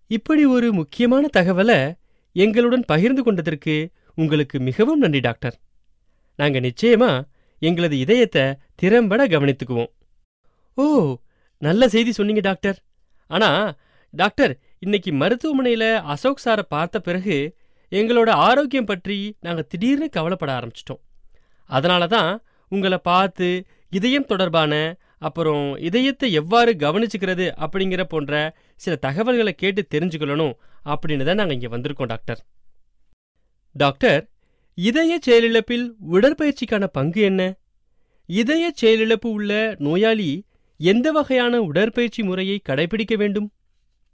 இப்படி ஒரு முக்கியமான தகவலை எங்களுடன் பகிர்ந்து கொண்டதற்கு உங்களுக்கு மிகவும் நன்றி டாக்டர் நாங்க நிச்சயமா எங்களது இதயத்தை திறம்பட கவனித்துக்குவோம் ஓ நல்ல செய்தி சொன்னீங்க டாக்டர் ஆனா டாக்டர் இன்னைக்கு மருத்துவமனையில அசோக் சாரை பார்த்த பிறகு எங்களோட ஆரோக்கியம் பற்றி நாங்க திடீர்னு கவலைப்பட ஆரம்பிச்சிட்டோம் அதனால தான் உங்களை பார்த்து இதயம் தொடர்பான அப்புறம் இதயத்தை எவ்வாறு கவனிச்சுக்கிறது அப்படிங்கிற போன்ற சில தகவல்களை கேட்டு தெரிஞ்சுக்கொள்ளணும் அப்படின்னு தான் நாங்கள் இங்கே வந்திருக்கோம் டாக்டர் டாக்டர் இதய செயலிழப்பில் உடற்பயிற்சிக்கான பங்கு என்ன இதய செயலிழப்பு உள்ள நோயாளி எந்த வகையான உடற்பயிற்சி முறையை கடைபிடிக்க வேண்டும்